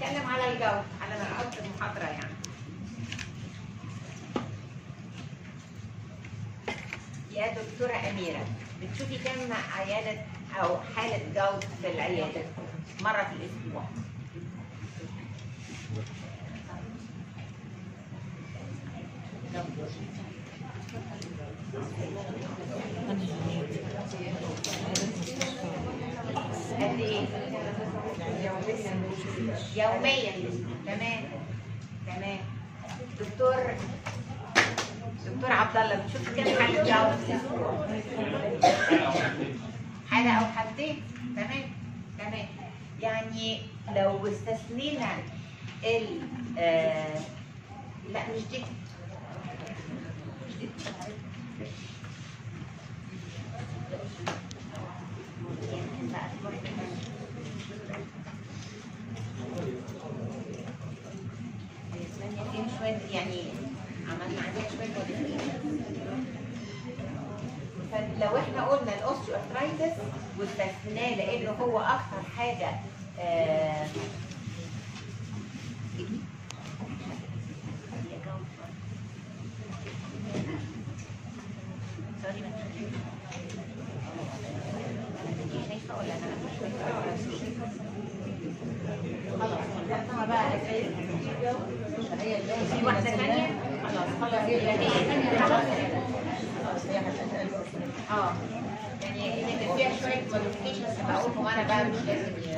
بتكلم على الجو على نقاط المحاضره يعني يا دكتورة أميرة بتشوفي كم عيادة أو حالة جلط في العيادة مرة في الأسبوع قد إيه؟ يوميا تمام تمام دكتور دكتور عبد الله بتشوف كام حالة جلط في الأسبوع؟ حالة أو حالتين تمام تمام يعني لو استثنينا ال آه لا مش دي مش دي فين شوية يعني عملنا عليها شوية modifications. فلو احنا قلنا الاوستيو ارثرايتس واستثناه لانه هو اكثر حاجه آه سوري ما تشوفيش. شايفة ولا أنا؟ خلاص خلصنا بقى في واحدة ثانية خلاص خلاص هي هي خلاص اه يعني هي كان فيها شويه موديفيكيشنز بقولهم انا بقى مش لازم ي...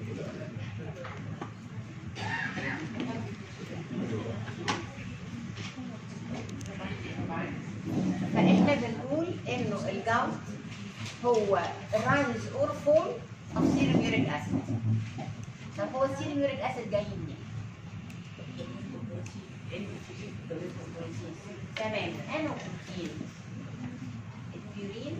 فاحنا بنقول انه الجاوت هو runs or form of serum uric acid طب هو السيرم يوريك اسيد جاي منين؟ تمام انا بروتين البيورين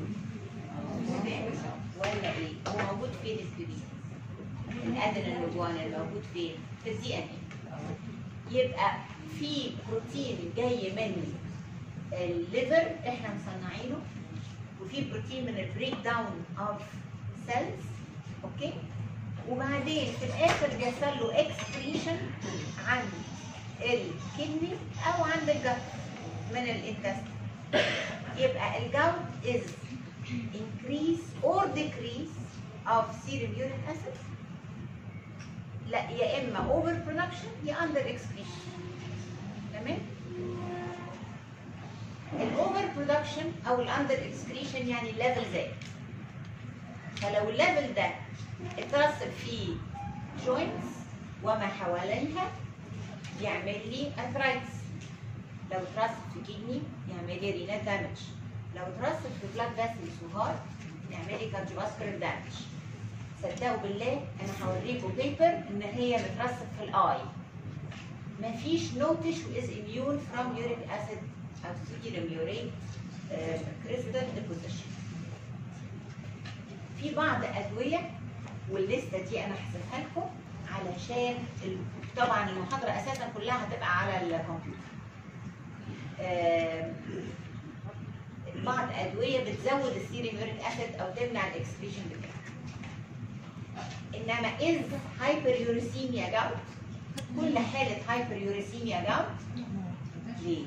ولا ايه؟ هو موجود فين البيورين؟ الادرينالجوان الموجود فين؟ في الدي ان يبقى في بروتين جاي من الليفر احنا مصنعينه وفي بروتين من البريك داون اوف سيلز اوكي وبعدين في الاخر بيحصل له اكسكريشن عند الكدني او عند الجلد من الانتستين يبقى الجلد is increase or decrease of serum uric acid لا يا اما over production يا under excretion تمام الاوفر برودكشن او الاندر اكسكريشن يعني الليفل زاد فلو الليفل ده اترسب في جوينتس وما حواليها يعمل لي ارثرايتس لو اترسب في كدني يعمل لي رينال دامج لو اترسب في بلاد فاسلز وهارت يعمل لي كارديوفاسكولار دامج صدقوا بالله انا هوريكم بيبر ان هي مترسب في الاي مفيش no tissue is immune from uric acid او serum urate uh, crystal deposition في بعض ادويه والليسته دي انا هحذفها لكم علشان ال... طبعا المحاضره اساسا كلها هتبقى على الكمبيوتر آم، بعض ادويه بتزود السيرم يوريك اسيد او تمنع الاكسكريشن بتاعه انما از هايبر يوريسيميا جاوت كل حاله هايبر يوريسيميا جاوت ليه؟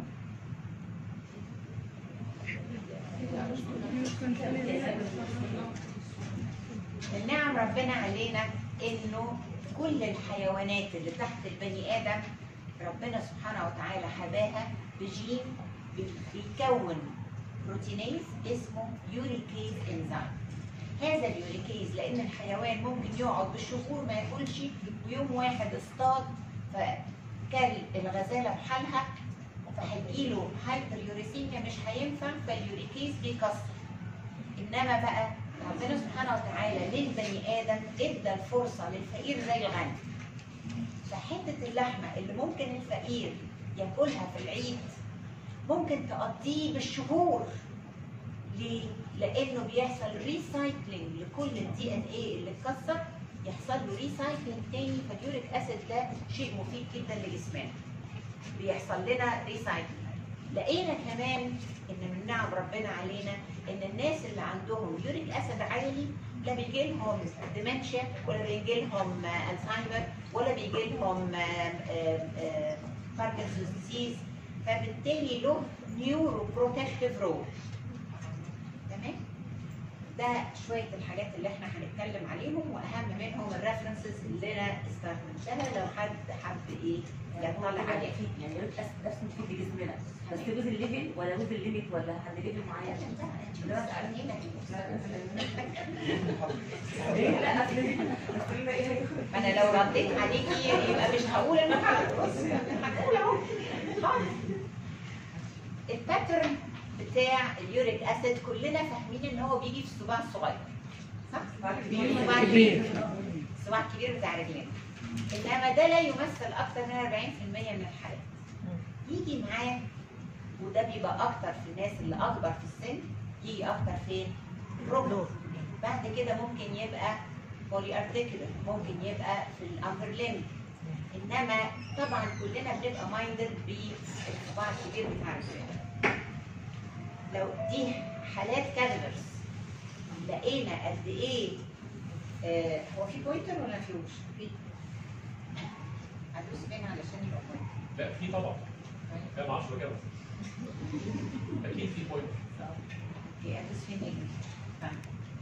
من نعم ربنا علينا انه كل الحيوانات اللي تحت البني ادم ربنا سبحانه وتعالى حباها بجين بي- بيكون بروتينيز اسمه يوريكيز انزيم هذا اليوريكيز لان الحيوان ممكن يقعد بالشهور ما ياكلش ويوم واحد اصطاد فكل الغزاله بحالها فهيجيله هايبر يوريسيميا مش هينفع فاليوريكيز بيكسر انما بقى ربنا سبحانه وتعالى للبني ادم ادى الفرصه للفقير زي الغني فحته اللحمه اللي ممكن الفقير ياكلها في العيد ممكن تقضيه بالشهور ليه؟ لانه بيحصل ريسايكلينج لكل الدي ان ايه اللي اتكسر يحصل له ريسايكلينج تاني فاليوريك اسيد ده شيء مفيد جدا لجسمنا بيحصل لنا ريسايكلينج لقينا كمان ان من نعم ربنا علينا ان الناس اللي عندهم يوريك اسيد عالي لا بيجي لهم ديمنشيا ولا بيجي لهم الزهايمر ولا بيجي لهم باركنسونز ديزيز فبالتالي له نيورو بروتكتيف رول تمام ده شويه الحاجات اللي احنا هنتكلم عليهم واهم منهم الريفرنسز اللي انا استخدمتها لو حد حب ايه يطلع عليها يعني قلت بس بس مفيد لجسمنا بس جزء الليفل ولا جزء الليميت ولا حد ليفل معين ايه لا اصل اصل ايه ما انا لو رديت عليكي يبقى مش هقول ان انا هقول اهو خالص. الباترن بتاع اليوريك اسيد كلنا فاهمين ان هو بيجي في الصباع الصغير صح؟ الصباع الكبير الصباع الكبير بتاع رجلنا انما ده لا يمثل اكتر من 40% من الحالات يجي معاه وده بيبقى اكتر في الناس اللي اكبر في السن يجي اكتر فين؟ ركن بعد كده ممكن يبقى بولي ارتيكولر ممكن يبقى في الامبر ليم انما طبعا كلنا بنبقى مايندد بالصباع الكبير بتاع الرجل لو دي حالات كاليبرز لقينا قد ايه آه هو في بوينتر ولا فيوش؟ في هدوس فين علشان يبقى بوينتر لا في طبعا كام 10 كده اكيد في بوينت في ادوس فين ايه؟ فاهم.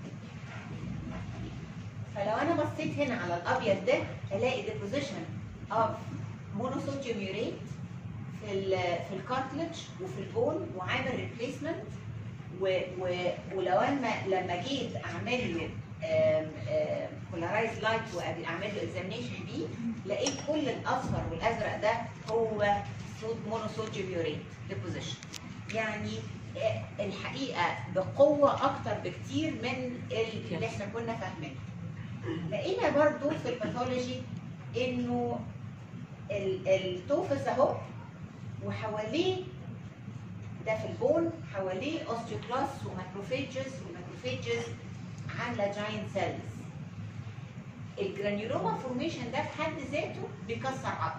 فلو انا بصيت هنا على الابيض ده الاقي deposition of monosodium urate في ال في الكارتلج وفي البون وعامل ريبليسمنت ولو انا لما جيت اعمل له بولارايز لايت واعمل له اكزامينشن بيه لقيت كل الاصفر والازرق ده هو صود مونوسوديوم يوريت ديبوزيشن يعني آه، الحقيقه بقوه اكتر بكتير من اللي احنا كنا فاهمينه لقينا برضو في الباثولوجي انه ال- التوفس اهو وحواليه ده في البون حواليه اوستيوكلاست وماكروفيجز والماكروفيجز عامله جاينت سيلز الجرانيولوما فورميشن ده في حد ذاته بيكسر عظم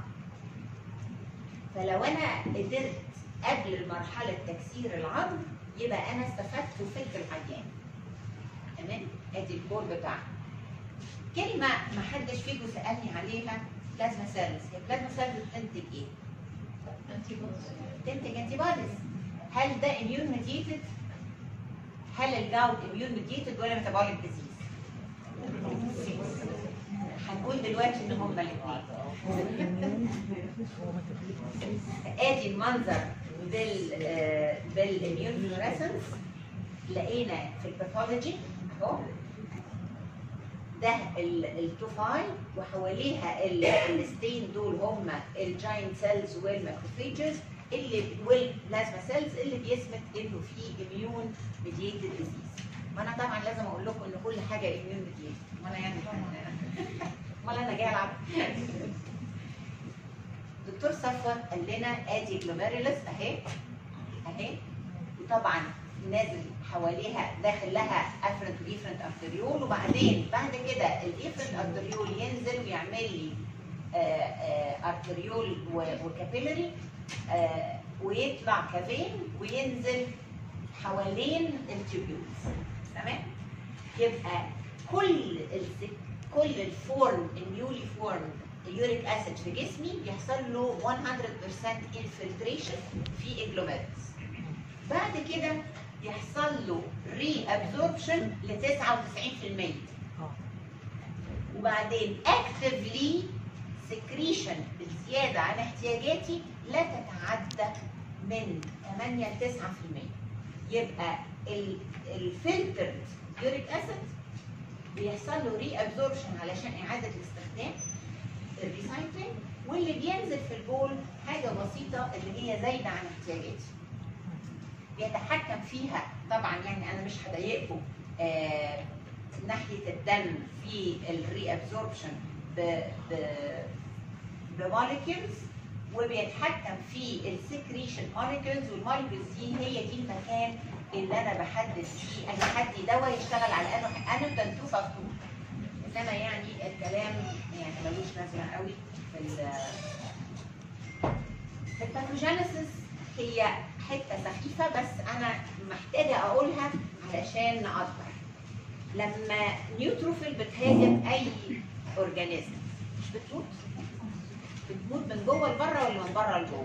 فلو انا قدرت قبل مرحله تكسير العظم يبقى انا استفدت وفدت العيان تمام ادي الكور بتاعها كلمه ما حدش فيكم سالني عليها بلازما سيلز هي بلازما سيلز بتنتج ايه؟ تنتج انتي بوديز هل ده اميون ميديتد؟ هل الجاوت اميون ميديتد ولا ميتابوليك ديزيز؟ هنقول دلوقتي ان هما الاثنين ادي المنظر بال آه، بالاميون فلوريسنس لقينا في الباثولوجي اهو ده ال- التوفاي وحواليها ال- الستين دول هم الجاينت سيلز والماكروفيجز اللي والبلازما سيلز اللي بيثبت انه في اميون ميديتد ديزيز وانا طبعا لازم اقول لكم ان كل حاجه اميون ميديتد وانا يعني امال انا جاي العب دكتور صفوت قال لنا ادي جلوميرولس اهي اهي وطبعا نازل حواليها داخل لها افرنت وديفرنت ارتريول وبعدين بعد كده الديفرنت ارتريول ينزل ويعمل لي ارتريول وكابيلري ويطلع كافين وينزل حوالين التيوبيولز تمام يبقى كل الس- كل الفورم النيولي فورم اليوريك اسيد في جسمي بيحصل له 100% انفلتريشن في الجلوميرولز بعد كده يحصل له ري ابزوربشن ل 99% وبعدين اكتفلي سكريشن بالزياده عن احتياجاتي لا تتعدى من 8 ل 9% يبقى الفلتر يوريك اسيد بيحصل له ري ابزوربشن علشان اعاده الاستخدام الريسايكلينج واللي بينزل في البول حاجه بسيطه اللي هي زايده عن احتياجاتي بيتحكم فيها طبعا يعني انا مش هضايقكم آه ناحيه الدم في الري ابزوربشن ب ب بموليكيولز وبيتحكم في السكريشن موليكيولز والموليكيولز دي هي دي المكان اللي انا بحدد فيه انا هدي دواء يشتغل على انه انا تنتوفه فتوح انما يعني الكلام يعني ملوش لازمه قوي في ال في الباثوجينيسيس هي حته سخيفه بس انا محتاجه اقولها علشان نقدر لما نيوتروفيل بتهاجم اي اورجانيزم مش بتموت بتموت من جوه لبره ولا من بره لجوه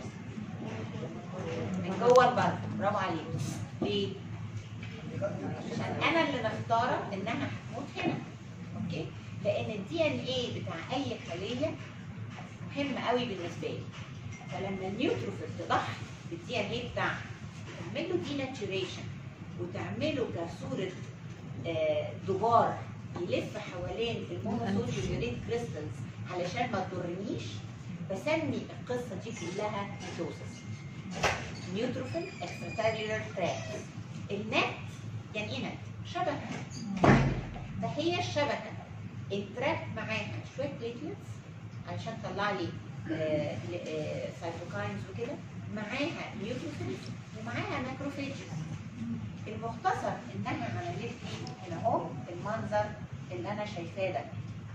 من جوه لبره برافو عليك ليه عشان انا اللي مختاره انها هتموت هنا اوكي لان الدي ان ايه بتاع اي خليه مهم قوي بالنسبه لي فلما النيوتروفيل تضحي بالدي ان ايه بتاعها تعمل له ديناتوريشن وتعمله كصوره آه، دبار يلف حوالين المونوسوديوم يوريت كريستالز علشان ما تضرنيش بسمي القصه دي كلها ميتوسس نيوتروفيل اكستراسيلولار تراك النت يعني ايه نت؟ شبكه فهي الشبكه التراك معاها شويه بليتلتس علشان تطلع لي سايتوكاينز وكده معاها نيوتروفيلز ومعاها ماكروفيجز المختصر انها عملت لي هنا اهو المنظر اللي انا شايفاه ده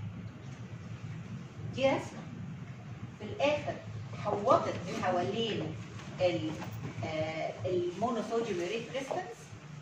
دي رسمه في الاخر حوطت حوالين ال- آه، المونوسوديوم يوريت كريستالز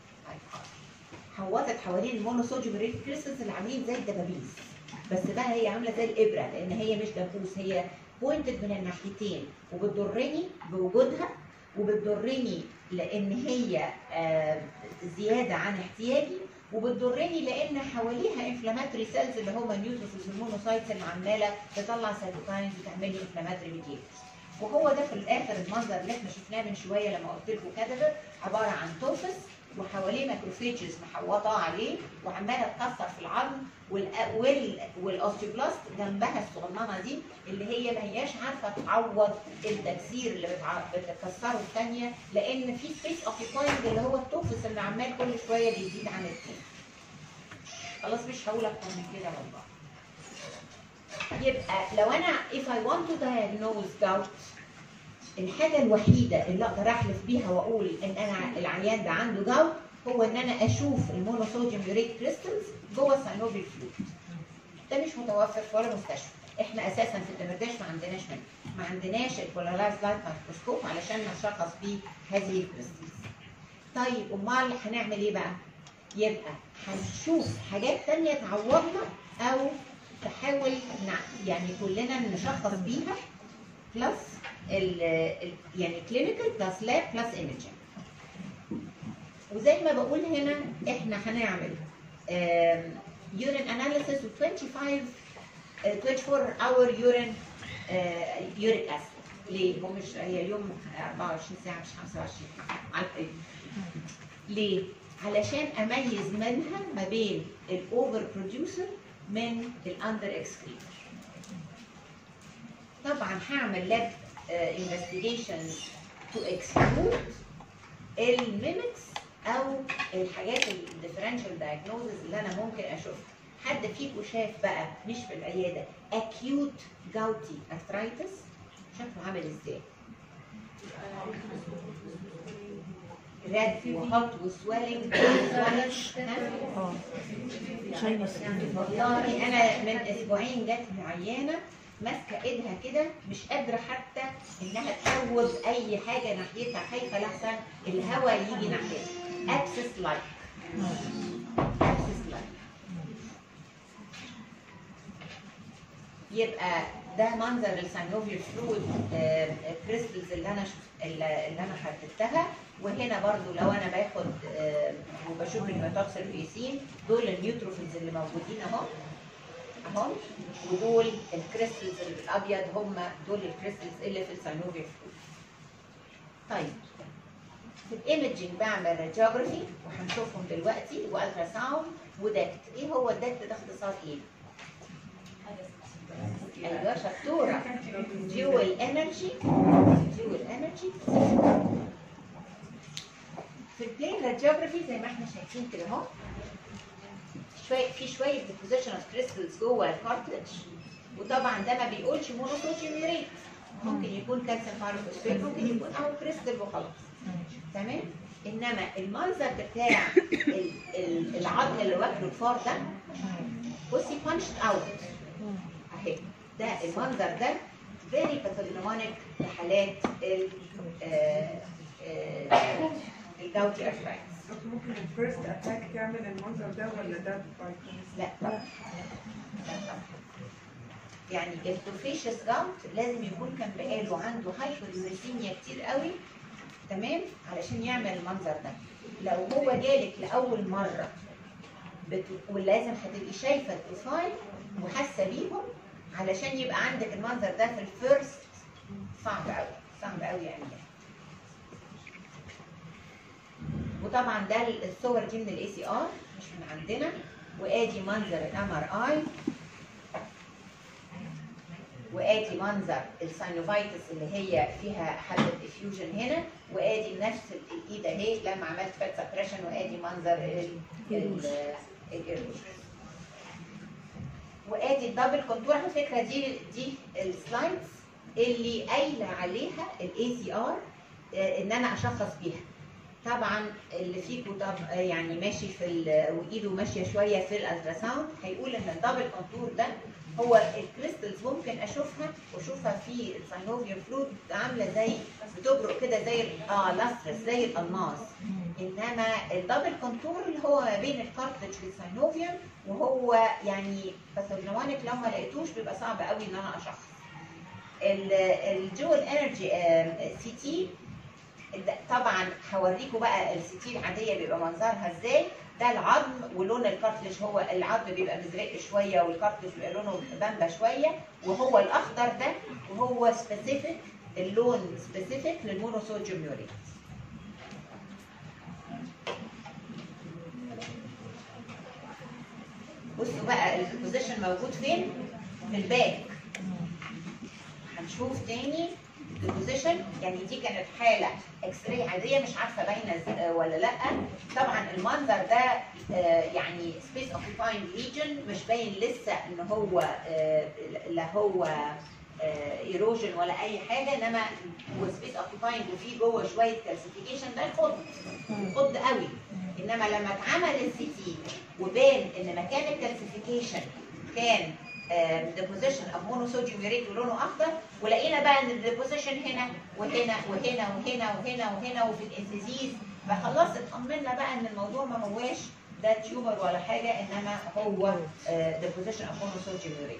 حوطت حوالين المونوسوديوم يوريت كريستالز اللي عاملين زي الدبابيس بس بقى هي عامله زي الابره لان هي مش دبوس هي بوينتد من الناحيتين وبتضرني بوجودها وبتضرني لان هي آه، زياده عن احتياجي وبتضرني لان حواليها انفلاماتوري سيلز اللي هم النيوتروفيلز والمونوسايتس اللي عماله تطلع سيتوكاينز وتعمل لي انفلاماتوري ميديتورز وهو ده في الاخر المنظر اللي احنا شفناه من شويه لما قلت لكم كادفر عباره عن توفس وحواليه ماكروفيجز محوطه عليه وعماله تكسر في العظم والأ- وال والاوستيوبلاست جنبها الصغننه دي اللي هي ما هياش عارفه تعوض التكسير اللي بتع- بتكسره الثانيه لان في سبيس اوكيباينج اللي هو التوفس اللي عمال كل شويه بيزيد عن الثاني. خلاص مش هقول اكتر من كده والله. يبقى لو انا if I want to diagnose gout الحاجه الوحيده اللي اقدر احلف بيها واقول ان انا العيان ده عنده جاوت هو ان انا اشوف المونوسوديوم يوريت كريستالز جوه الساينوفيل فلويد ده مش متوفر في ولا مستشفى احنا اساسا في الدمرداش ما عندناش منه ما عندناش البولارايز لايت مايكروسكوب علشان نشخص بيه هذه الكريستالز طيب امال هنعمل ايه بقى يبقى هنشوف حاجات تانية تعوضنا او تحاول نع- يعني كلنا نشخص بيها بلس ال ال- يعني كلينيكال بلس لاب بلس ايمجنج وزي ما بقول هنا احنا هنعمل يورين اناليسيس و 25 آه، 24 اور يورين يوريك اسيد ليه؟ هو مش هي اليوم 24 ساعه مش 25 عارفه ليه؟ علشان اميز منها ما بين الاوفر بروديوسر من الاندر اكسكريتور طبعا هعمل لاب انفستيجيشن تو اكسكلود الميمكس او الحاجات الديفرنشال دايجنوزز اللي انا ممكن اشوفها حد فيكم شاف بقى مش في العياده اكيوت جاوتي ارثرايتس شكله عامل ازاي رد وهوت وسويلنج والله انا من اسبوعين جت لي عيانه ماسكه ايدها كده مش قادره حتى انها تفوض اي حاجه ناحيتها خايفه لحسن الهواء يجي ناحيتها اكسس لايك اكسس لايك يبقى ده منظر السانوفير فلويد كريستلز اللي انا شف- اللي اللي انا حددتها وهنا برضو لو انا باخد آه، وبشوف الميتوكسل فيسين دول النيوتروفيلز اللي موجودين اهو اهو ودول الكريستلز اللي بالابيض هم دول الكريستلز اللي في السانوفير فلويد طيب في الايمجنج بعمل راديوجرافي وهنشوفهم دلوقتي والترا ساوند ودكت ايه هو الدكت ده اختصار ايه؟ ايوه شطوره ديول انرجي ديول انرجي في البلين راديوجرافي زي ما احنا شايفين كده اهو شويه في شويه ديبوزيشن اوف كريستلز جوه الكارتلج وطبعا ده ما بيقولش مونوسوديوم يوريت ممكن يكون كالسيوم باروفوسفات ممكن يكون او كريستال وخلاص تمام انما المنظر بتاع ال- ال- العظم اللي واكله الفار ده بصي بانشد اوت اهي ده المنظر ده فيري باثوجنومونيك في حالات ال الجاوتي ارثرايتس طب ممكن الفيرست اتاك تعمل المنظر ده ولا ده باي لا طبعا لا طبعا يعني التوفيشس جامت لازم يكون كان بقاله عنده هايبريوريثيميا كتير قوي تمام علشان يعمل المنظر ده لو هو جالك لاول مره بت... ولازم هتبقي شايفه الطفال وحاسه بيهم علشان يبقى عندك المنظر ده في الفيرست صعب قوي صعب قوي يعني وطبعا ده الصور دي من الاي سي ار مش من عندنا وادي منظر الام ار اي وادي منظر الساينوفايتس اللي هي فيها حبه افيوجن هنا وادي نفس الايد اهي لما عملت فات سبريشن وادي منظر ال- ال- الايروجن وادي الدبل كونتور على فكره دي دي السلايدز اللي قايله عليها الاي سي ار ان انا اشخص بيها طبعا اللي فيكم طب يعني ماشي في ال- وايده ماشيه شويه في الالتراساوند هيقول ان الدبل كونتور ده هو الكريستلز ممكن اشوفها واشوفها في الساينوفيوم فلويد عامله زي بتبرق كده زي ال- اه لاسترس زي الالماس انما الدبل كونتور اللي هو ما بين الكارتلج والساينوفيوم وهو يعني باثوجنوانيك لو ما لقيتوش بيبقى صعب قوي ان انا اشخص الجول انرجي سي تي طبعا هوريكم بقى السي تي العاديه بيبقى منظرها ازاي ده العظم ولون الكارتلج هو العظم بيبقى مزرق شويه والكارتلج بيبقى لونه بامبا شويه وهو الاخضر ده وهو سبيسيفيك اللون سبيسيفيك للمونوسوديوم يوريت بصوا بقى البوزيشن موجود فين في الباك هنشوف تاني البوزيشن يعني دي كانت حاله اكس راي عاديه مش عارفه باينه ز- آه ولا لا طبعا المنظر ده آه، يعني سبيس اوكيباينج ليجن مش باين لسه ان هو آه، لا هو ايروجن ولا اي حاجه انما هو سبيس اوكيباينج وفيه جوه شويه كالسيفيكيشن ده الخض الخض قوي انما لما اتعمل السي تي وبان ان مكان الكالسيفيكيشن كان ديبوزيشن اوف مونوسوديوم يوريت ولونه اخضر ولقينا بقى ان الديبوزيشن هنا وهنا وهنا وهنا وهنا وهنا وفي الانسيزيز فخلاص اطمنا بقى ان الموضوع ما هواش ده تيومر ولا حاجه انما هو ديبوزيشن اوف مونوسوديوم يوريت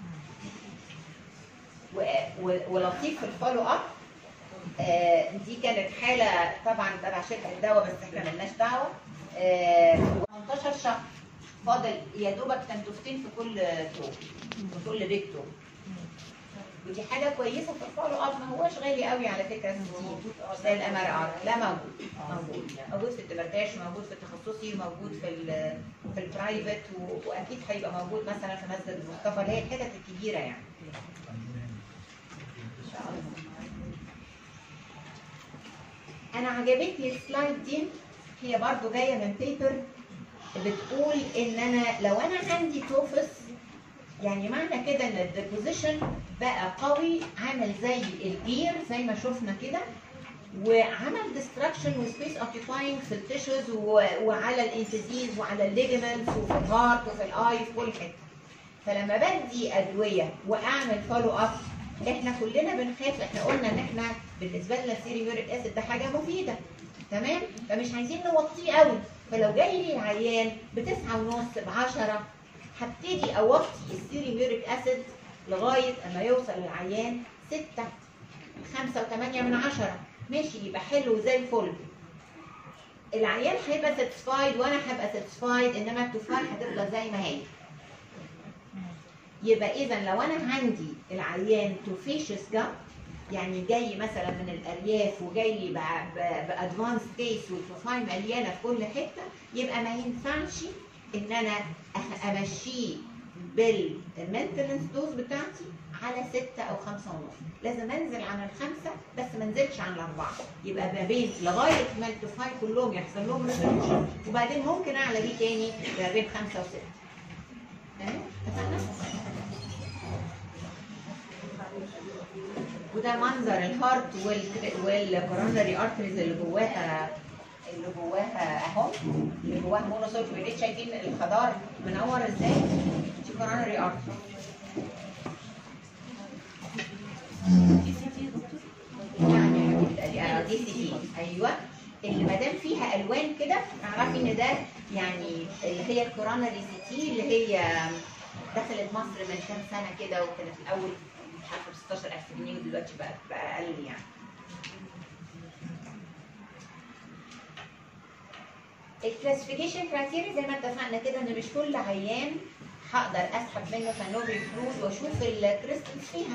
و- و- ولطيف في الفولو اب آه، دي كانت حاله طبعا تبع شركه الدواء بس احنا ملناش دعوه آه، 18 شهر فاضل يا دوبك تنتوفتين في كل توب في كل بيج توب ودي حاجه كويسه في الفولو اب ما هوش غالي قوي على فكره موجود زي الام ار ار لا موجود موجود موجود في الدمرداش موجود في التخصصي موجود في ال في البرايفت و- واكيد هيبقى موجود مثلا في مسجد المصطفى اللي هي الحتت الكبيره يعني ان شاء الله انا عجبتني السلايد دي هي برضو جايه من بيبر بتقول ان انا لو انا عندي توفس يعني معنى كده ان الديبوزيشن بقى قوي عامل زي الجير زي ما شفنا كده وعمل ديستراكشن وسبيس اوكيباينج في التيشوز وعلى الانتزيز وعلى الليجمنتس وفي الهارت وفي الاي في كل حته فلما بدي ادويه واعمل فولو اب احنا كلنا بنخاف احنا قلنا ان احنا بالنسبه لنا السيري يوريك اسيد ده حاجه مفيده تمام فمش عايزين نوطيه قوي فلو جاي لي العيان بتسعة ونص ب 10 هبتدي اوطي السيري يوريك اسيد لغايه اما يوصل العيان 6 5 و8 من 10 ماشي يبقى حلو زي الفل العيان هيبقى ساتسفايد وانا هبقى ساتسفايد انما التفاح هتفضل زي ما هي يبقى اذا لو انا عندي العيان توفيشس جام يعني جاي مثلا من الارياف وجاي لي بادفانس كيس والتوفاي مليانه في كل حته يبقى ما ينفعش ان انا أخ- امشيه بالمينتنس دوز بتاعتي على ستة أو خمسة ونص لازم أنزل عن الخمسة بس ما انزلش عن الأربعة يبقى ما بين لغاية ما التوفاي كلهم يحصل لهم ريزولوشن وبعدين ممكن أعلى بيه تاني ما بين خمسة وستة تمام؟ اتفقنا؟ وده منظر الهارت والكورونري ارتريز اللي جواها اللي جواها اهو اللي جواها مونوسوت وريت شايفين الخضار منور ازاي؟ دي كورونري ارتري دي سي تي يا دكتور يعني يا حبيبتي ادي اه دي سي تي ايوه اللي ما دام فيها الوان كده اعرفي ان ده يعني اللي هي الكوروناري سيتي اللي هي دخلت مصر من كام سنه كده وكانت الاول مش عارفه ب 16000 جنيه ودلوقتي بقت باقل يعني الكلاسيفيكيشن كرايتيريا زي ما اتفقنا كده ان مش كل عيان هقدر اسحب منه سانوفي فلويد واشوف الكريستالز فيها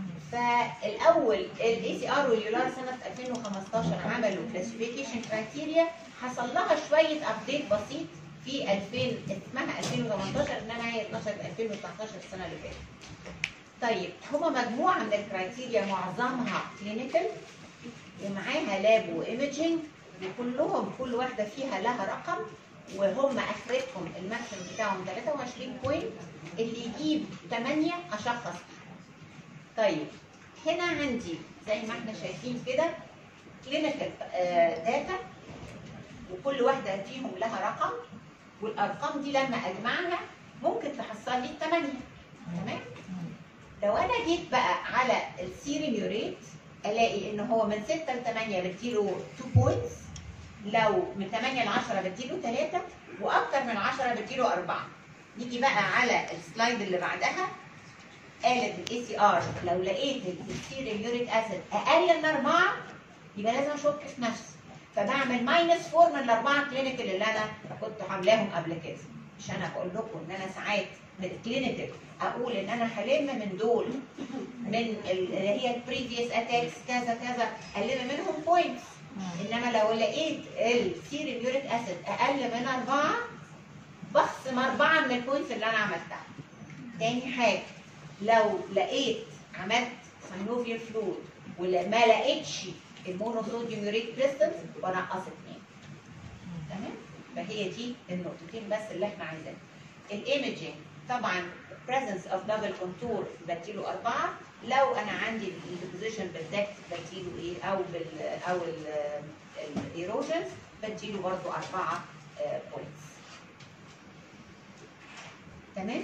فالاول الاي سي ار واليولار سنه 2015 عملوا كلاسيفيكيشن كرايتيريا حصل لها شويه ابديت بسيط في 2000 اسمها 2018 انما هي 12 2019 السنه اللي فاتت. طيب هما مجموعه من الكرايتيريا معظمها كلينيكال ومعاها لاب وايمجنج وكلهم كل واحده فيها لها رقم وهم اخرتهم الماكسيمم بتاعهم 23 بوينت اللي يجيب 8 اشخص طيب هنا عندي زي ما احنا شايفين كده كلينيكال داتا وكل واحده فيهم لها رقم والارقام دي لما اجمعها ممكن تحصل لي 8 تمام لو انا جيت بقى على السيريم يوريت الاقي ان هو من 6 ل 8 بديله 2 بوينتس لو من 8 ل 10 بديله 3 واكتر من 10 بديله 4 نيجي بقى على السلايد اللي بعدها قالت الاي سي ار لو لقيت السيريم يوريك اسيد اقل من 4 يبقى لازم اشك في نفسي فبعمل ماينس 4 من الاربعه كلينيكال اللي انا كنت عاملاهم قبل كده مش انا بقول لكم ان انا ساعات من الكلينيكال اقول ان انا هلم من دول من ال- اللي هي البريفيوس اتاكس كذا كذا الم منهم بوينتس انما لو لقيت السيريم يوريك اسيد اقل من اربعه بخصم اربعه من البوينتس اللي انا عملتها. تاني حاجه لو لقيت عملت ساينوفيال فلويد وما لقيتش المونوصوديوم يوريك كريستالز بنقص اثنين. تمام؟ فهي دي النقطتين بس اللي احنا عايزينها. الايمجنج طبعا presence of double contour بديله أربعة لو أنا عندي البوزيشن بالدكت بديله إيه أو بال أو الايروجنز بديله برضه أربعة بوينتس تمام؟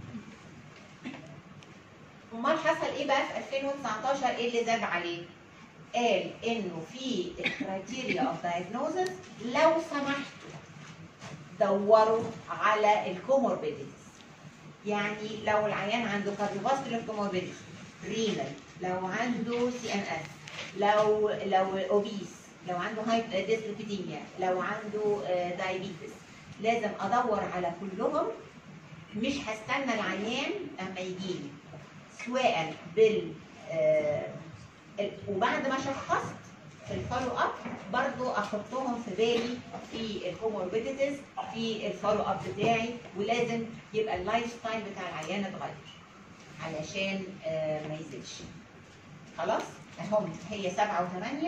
امال حصل ايه بقى في 2019 ايه اللي زاد عليه؟ قال انه في الكرايتيريا اوف دايجنوزس لو سمحتوا دوروا على الكوموربيديتيز يعني لو العيان عنده كارديوفاسكولار كوموربيديتي رينال لو عنده سي ان اس لو لو اوبيس لو عنده هاي ديسلوبيديميا لو عنده دايابيتس لازم ادور على كلهم مش هستنى العيان اما يجيلي سواء بال آه، ال- وبعد ما شخصت في الفولو اب برضو احطهم في بالي في الكوموربيديتيز في الفولو اب بتاعي ولازم يبقى اللايف ستايل بتاع العيان اتغير علشان آه، ما يزيدش خلاص اهم هي سبعة وثمانية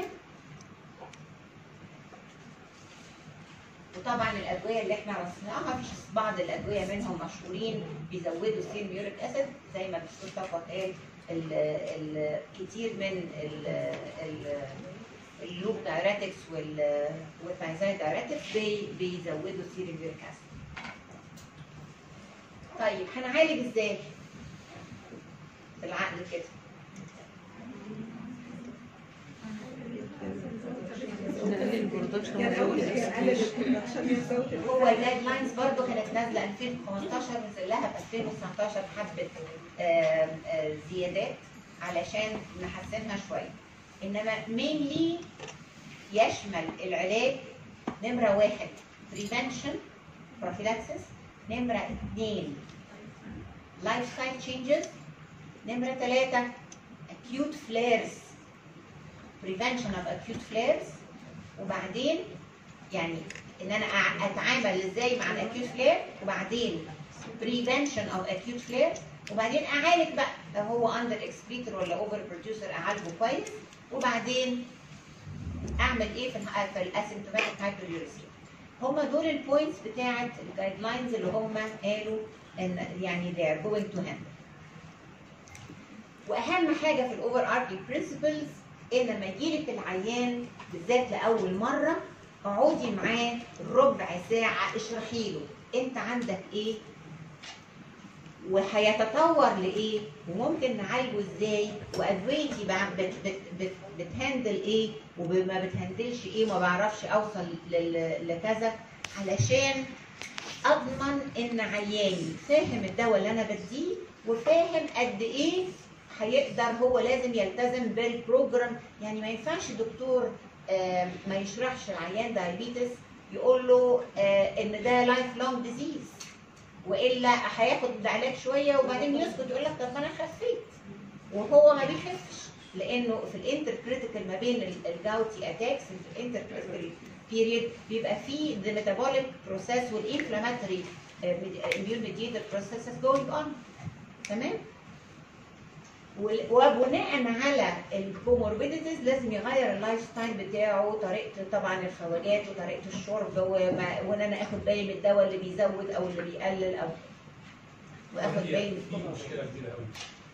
وطبعا الادويه اللي احنا رصيناها في بعض الادويه منهم مشهورين بيزودوا السيرم يوريك اسيد زي ما الدكتور صفوت قال ال- ال- كتير من ال- ال- اللوب دايراتكس وال والثايزايد دايراتكس بي بيزودوا السيرم يوريك اسيد طيب هنعالج ازاي؟ بالعقل كده يعني اول حاجه اقلل البرودكشن يزود هو الجايد لاينز برضه كانت نازله 2015 نزل لها في 2019 حبه آم، آه، زيادات علشان نحسنها شويه انما مينلي يشمل العلاج نمره واحد بريفنشن prophylaxis نمره اثنين لايف ستايل تشينجز نمره ثلاثه acute flares prevention of acute flares وبعدين يعني ان انا أع- اتعامل ازاي مع الاكيوت فلير وبعدين بريفنشن او اكيوت فلير وبعدين اعالج بقى لو هو اندر اكسبريتور ولا اوفر بروديوسر اعالجه كويس وبعدين اعمل ايه في الح- في الاسيمتوماتيك هايبريوريسيا هما دول البوينتس بتاعت الجايد لاينز اللي هما قالوا ان يعني they are going to handle واهم حاجه في الاوفر اركينج برنسبلز ان لما يجيلك العيان بالذات لاول مره اقعدي معاه ربع ساعه اشرحي له انت عندك ايه وهيتطور لايه وممكن نعالجه ازاي وادويتي بع- بت بت بت بتهندل ايه وما بتهندلش ايه ما بعرفش اوصل لل- لكذا علشان اضمن ان عياني فاهم الدواء اللي انا بديه وفاهم قد ايه هيقدر هو لازم يلتزم بالبروجرام يعني ما ينفعش دكتور آه، ما يشرحش العيان دايابيتس يقول له آه، ان ده لايف لونج ديزيز والا هياخد علاج شويه وبعدين يسكت يقول لك طب ما انا خفيت وهو ما بيخفش لانه في الانتر كريتيكال ما بين ال- الجاوتي اتاكس في الانتر كريتيكال بيريد بيبقى في the metabolic process والانفلاماتوري immune mediated processes going on تمام وال- وبناء على الكوموربيديتيز لازم يغير اللايف ستايل بتاعه طريقته طبعا الخواجات وطريقه الشرب وما- وان انا اخد بالي من الدواء اللي بيزود او اللي بيقلل او واخد هي بالي من دي كل مشكله كبيره قوي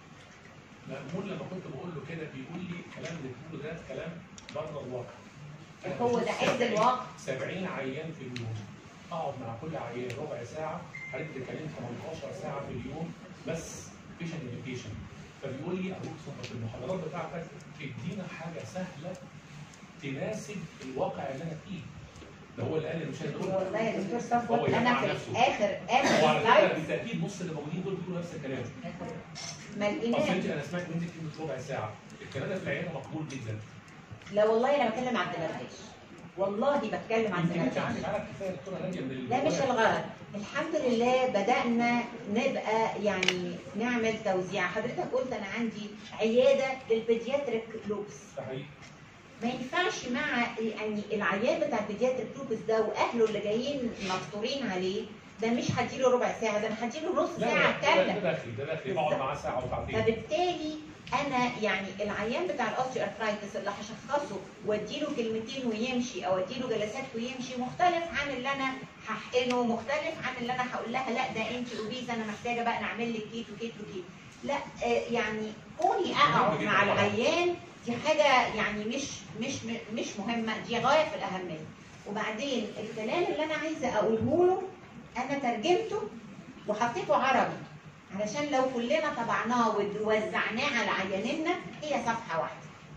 مأمون لما كنت بقول له كده بيقول لي الكلام اللي بتقوله ده كلام بره الواقع أنا هو بشوف ده عز 70 الواقع 70 عيان في اليوم اقعد مع كل عيان ربع ساعه حضرتك بتتكلم 18 ساعه في اليوم بس بيشن اديوكيشن فبيقول لي ابوك صفه في المحاضرات بتاعتك ادينا حاجه سهله تناسب الواقع اللي انا فيه ده هو اللي قال لي مش انا اللي قلت. والله يا دكتور هو صفوت يجمع انا في نفسه. اخر وعلى اخر فكره سلايد بالتاكيد بص اللي موجودين دول بيقولوا نفس الكلام ما اصل لقيناش انت انا سمعت منك كلمه ربع ساعه الكلام ده في العياده مقبول جدا لا والله انا بتكلم عن الدماغيش والله بتكلم عن يمكن انت الدماغيش عندك عدد كفايه دكتوره ناديه من ال- ده مش الغرض الحمد لله بدأنا نبقى يعني نعمل توزيع حضرتك قلت أنا عندي عيادة للبيدياتريك لوبس صحيح ما ينفعش مع يعني العيان بتاع البيدياتريك لوبس ده وأهله اللي جايين مفطورين عليه ده مش هديله ربع ساعة ده أنا هديله نص لا ساعة لا ده- ده كاملة داخلي ده داخلي بقعد معاه ساعه وساعتين فبالتالي انا يعني العيان بتاع الاوستيو ارثرايتس اللي هشخصه واديله كلمتين ويمشي او اديله جلسات ويمشي مختلف عن اللي انا هحقنه مختلف عن اللي انا هقول لها لا ده انت اوبيز انا محتاجه بقى نعمل لك كيتو كيتو كيتو لا آه، يعني كوني اقعد مع العيان دي حاجه يعني مش مش مش مهمه دي غايه في الاهميه وبعدين الكلام اللي انا عايزه اقوله له انا ترجمته وحطيته عربي علشان لو كلنا طبعناه ووزعناه على عياننا هي صفحه واحده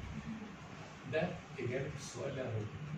ده اجابه السؤال اللي انا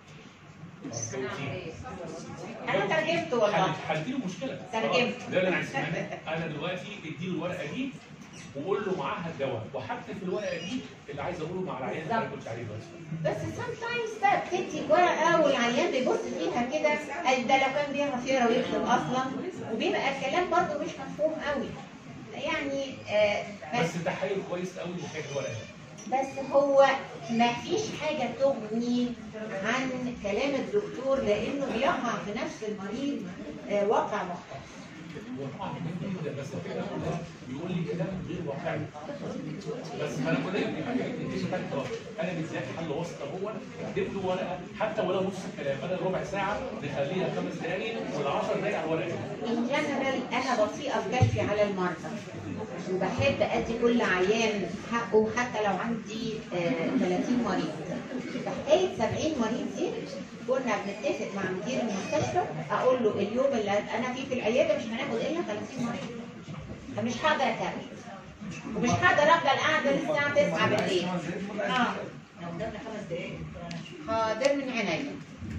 قلته انا ترجمته والله حلت له مشكله ترجمت. خلاص، ده اللي انا عايز منك انا دلوقتي اديله الورقه دي وقول له معاها الدواء وهكتب في الورقه دي اللي عايز اقوله مع العيان اللي انا قلت عليه دلوقتي بس سام تايمز بقى بتدي ورقه والعيان بيبص فيها كده قال ده لو كان بيعرف يقرا ويكتب اصلا وبيبقى الكلام برضه مش مفهوم قوي يعني آه بس بس التحليل كويس قوي اللي كان الورقه دي بس هو ما فيش حاجة تغني عن كلام الدكتور لأنه بيقع في نفس المريض آه، واقع مختلف وطبعا مهم جدا بس الفكره كلها بيقول لي كلام غير واقعي بس انا كل ده عجبتني دي فكره انا بالذات حل وسط هو اكتب له ورقه حتى ولو نص الكلام بدل ربع ساعه نخليها خمس دقائق ولا 10 دقائق على الورقه دي إن جنرال أنا بطيئة في كشفي على المرضى وبحب أدي كل عيان حقه حتى لو عندي آه، 30 مريض في حكاية 70 مريض دي كنا بنتفق مع مدير المستشفى أقول له اليوم اللي أنا فيه في العيادة مش هناخد إلا 30 مريض فمش هقدر أكمل ومش هقدر أفضل قاعدة للساعة 9 بالليل اه لو قدامنا خمس دقايق حاضر من عينيا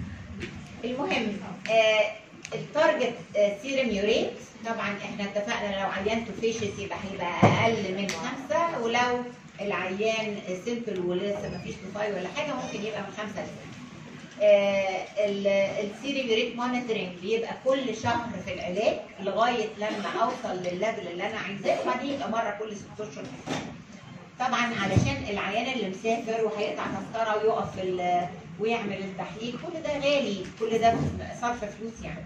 المهم آه التارجت آه سيرم يوريت طبعا احنا اتفقنا لو عيان توفيشس يبقى هيبقى اقل من خمسة ولو العيان سيمبل ولسه مفيش توفاي ولا حاجه ممكن يبقى من خمسة لستة آه السيرم يوريت مونيتورنج بيبقى كل شهر في العلاج لغايه لما اوصل للليفل اللي انا عايزاه وبعدين يبقى مره كل ست اشهر طبعا علشان العيان اللي مسافر وهيقطع تذكره ويقف في ال- ويعمل التحليل كل ده غالي كل ده صرف فلوس يعني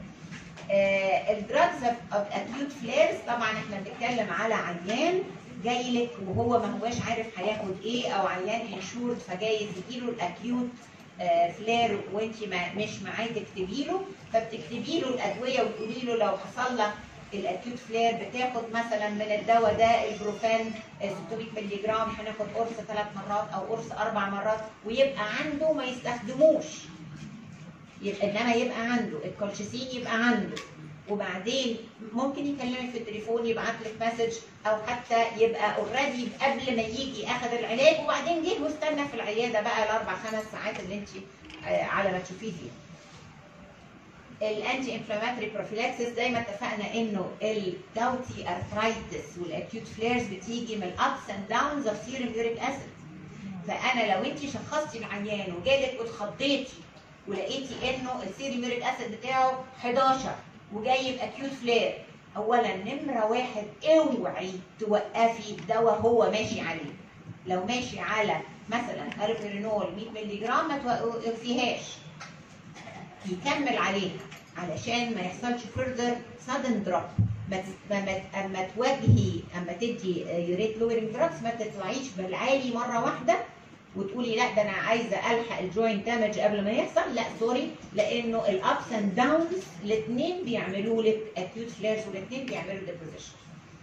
الدراجز اوف اكيوت فليرز طبعا احنا بنتكلم على عيان جاي لك وهو ما هواش عارف هياخد ايه او عيان انشورد فجاي تجيله الاكيوت فلير وانت ما مش معاه تكتبي له فبتكتبي له الادويه وتقولي له لو حصل لك الاكيوت فلير بتاخد مثلا من الدواء ده البروفان آه، 600 مللي جرام هناخد قرص ثلاث مرات او قرص اربع مرات ويبقى عنده ما يستخدموش يبقى انما يبقى عنده الكولشيسين يبقى عنده وبعدين ممكن يكلمك في التليفون يبعت لك مسج او حتى يبقى اوريدي قبل ما يجي اخذ العلاج وبعدين جه واستنى في العياده بقى الاربع خمس ساعات اللي انت آه، على ما تشوفيه فيها. الانتي انفلاماتوري بروفيلاكسيس زي ما اتفقنا انه الداوتي ارثرايتس والاكيوت فليرز بتيجي من الابس اند داونز اوف سيرم يوريك اسيد فانا لو انت شخصتي العيان وجالك واتخضيتي ولقيتي انه السيرم يوريك اسيد بتاعه 11 وجاي باكيوت فلير اولا نمره واحد اوعي توقفي الدواء هو ماشي عليه لو ماشي على مثلا البرينول 100 مللي جرام ما توقفيهاش يكمل عليها علشان ما يحصلش فurther sudden drop ما ت- ما- ما- اما تواجهي اما تدي يوريت لويرنج دراجز ما تطلعيش بالعالي مره واحده وتقولي لا ده انا عايزه الحق الجوينت دامج قبل ما يحصل لا سوري لانه الابس اند داونز الاثنين بيعملوا لك اكيوت فليرز والاثنين بيعملوا ديبوزيشن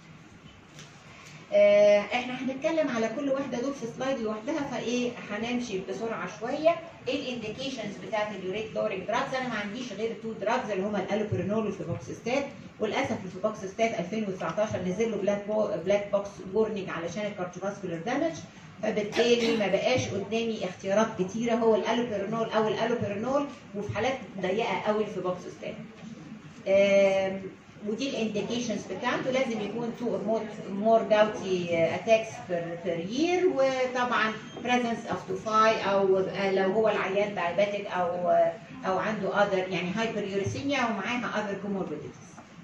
آه، احنا هنتكلم على كل واحده دول في سلايد لوحدها فايه هنمشي بسرعه شويه ايه الانديكيشنز بتاعت اليوريت لورينج دراجز انا ما عنديش غير تو دراجز اللي هما الالوبرينول والفيبوكسيستات وللاسف الفيبوكسيستات 2019 نزل له بلاك بو بلاك بوكس وورنينج علشان الكارديوفاسكولار دامج فبالتالي ما بقاش قدامي اختيارات كتيره هو الالوبرينول او الالوبرينول وفي حالات ضيقه قوي الفيبوكسيستات آم، ودي الانديكيشنز بتاعته لازم يكون تو اور مور مور جاوتي اتاكس بير يير وطبعا بريزنس اوف توفاي او آه، لو هو العيان دايابيتك او آه، او عنده اذر يعني هايبر يوريسيميا ومعاها اذر كوموربيديتيز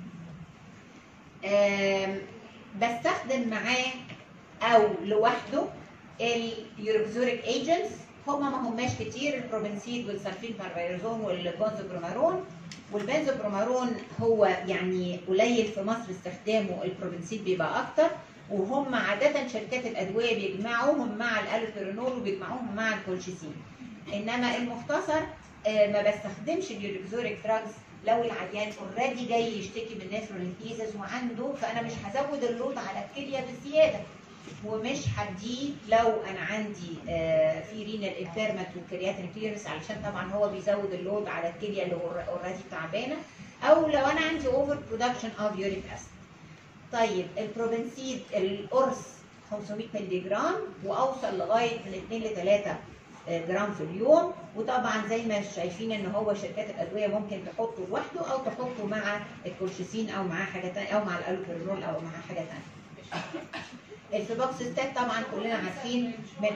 بستخدم معاه او لوحده اليوروكزوريك ايجنتس هما ما هماش كتير البروبنسيد والسلفين بارفيرزون والبنزوبرومارون والبنزوبرومارون هو يعني قليل في مصر استخدامه البروبنسيد بيبقى اكتر وهم عادة شركات الأدوية بيجمعوهم مع الألوبرينول وبيجمعوهم مع الكولشيسين إنما المختصر آه، ما بستخدمش اليوريكزوريك دراجز لو العيان اوريدي جاي يشتكي من نيفرونيتيزس وعنده فأنا مش هزود اللود على الكلية بزيادة ومش هديه لو انا عندي آه، في رينال امبيرمنت والكرياتين كليرنس علشان طبعا هو بيزود اللود على الكليه اللي اوريدي تعبانه او لو انا عندي اوفر برودكشن اوف يوريك اسيد طيب البروبنسيد القرص 500 مللي جرام واوصل لغايه من 2 ل 3 جرام في اليوم وطبعا زي ما شايفين ان هو شركات الادويه ممكن تحطه لوحده او تحطه مع الكولشيسين او معاه حاجه تانية او مع الالوبرينول او مع حاجه ثانيه الفيبوكسيستات طبعا كلنا عارفين من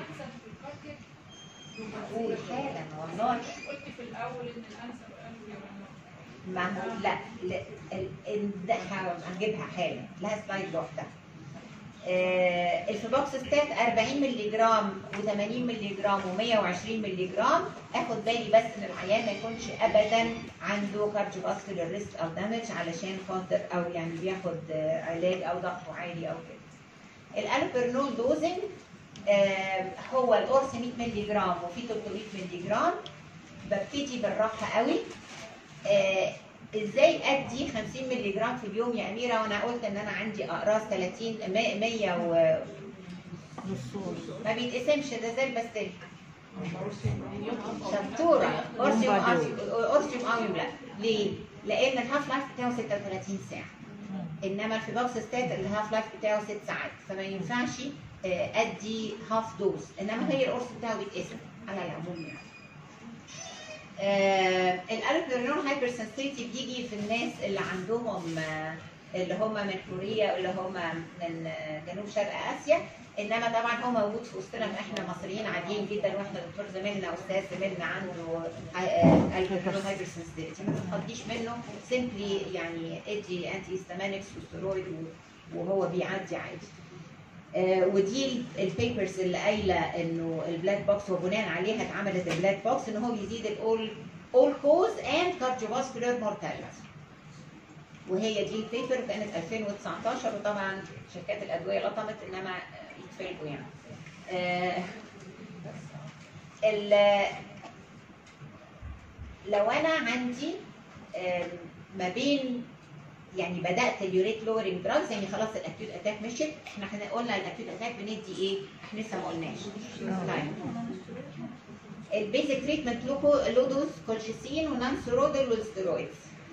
قول حالا والله قلت في الاول ان الانسب قالوا يا ما هو لا لا ال- ال- ده ه- هنجيبها حالا لها سلايد لوحدها آه، الفيبوكسيستات 40 مللي جرام و80 مللي جرام و120 مللي جرام اخد بالي بس ان العيان ما يكونش ابدا عنده كارديوفاسكولار ريسك او دامج علشان خاطر او يعني بياخد آه، علاج او ضغطه عالي او كده الالوبرنول دوزنج آه، هو القرص 100 مللي جرام وفي 300 مللي جرام ببتدي بالراحه قوي آه، ازاي ادي 50 مللي جرام في اليوم يا اميره وانا قلت ان انا عندي اقراص 30 100 100 و ما بيتقسمش ده زي البستيل شطوره اورسيوم اورسيوم اويوم لا ليه؟ لان الهاف لايف بتاعه 36 ساعه انما الفيبوكسيستات الهاف لايف بتاعه 6 ساعات فما ينفعش آه، ادي هاف دوز انما هي القرص بتاعه بيتقسم على العموم يعني آه الالوبرينول هايبر سنسيتي بيجي في الناس اللي عندهم آه، اللي هم من كوريا واللي هم من آه، جنوب شرق اسيا انما طبعا هو موجود في وسطنا احنا مصريين عاديين جدا واحنا دكتور زميلنا استاذ زميلنا عنده الكترول هايبر سنسيتيفيتي ما تتخضيش منه سيمبلي يعني ادي انتي هيستامينكس وستيرويد و- وهو بيعدي عادي آه، ودي البيبرز اللي قايله انه البلاك بوكس وبناء عليها اتعملت البلاك بوكس ان هو بيزيد الاول اول كوز اند كارديوفاسكولار مورتاليتي وهي دي البيبر كانت 2019 وطبعا شركات الادويه لطمت انما آه، يتفلقوا يعني آه، ال- لو انا عندي آم، ما بين يعني بدات اليوريت لورنج دراجز يعني خلاص الاكيوت اتاك مشيت احنا احنا قلنا الاكيوت اتاك بندي ايه؟ احنا لسه ما قلناش طيب البيزك تريتمنت لوكو لودوس كولشيسين ونانسورودل والستيرويدز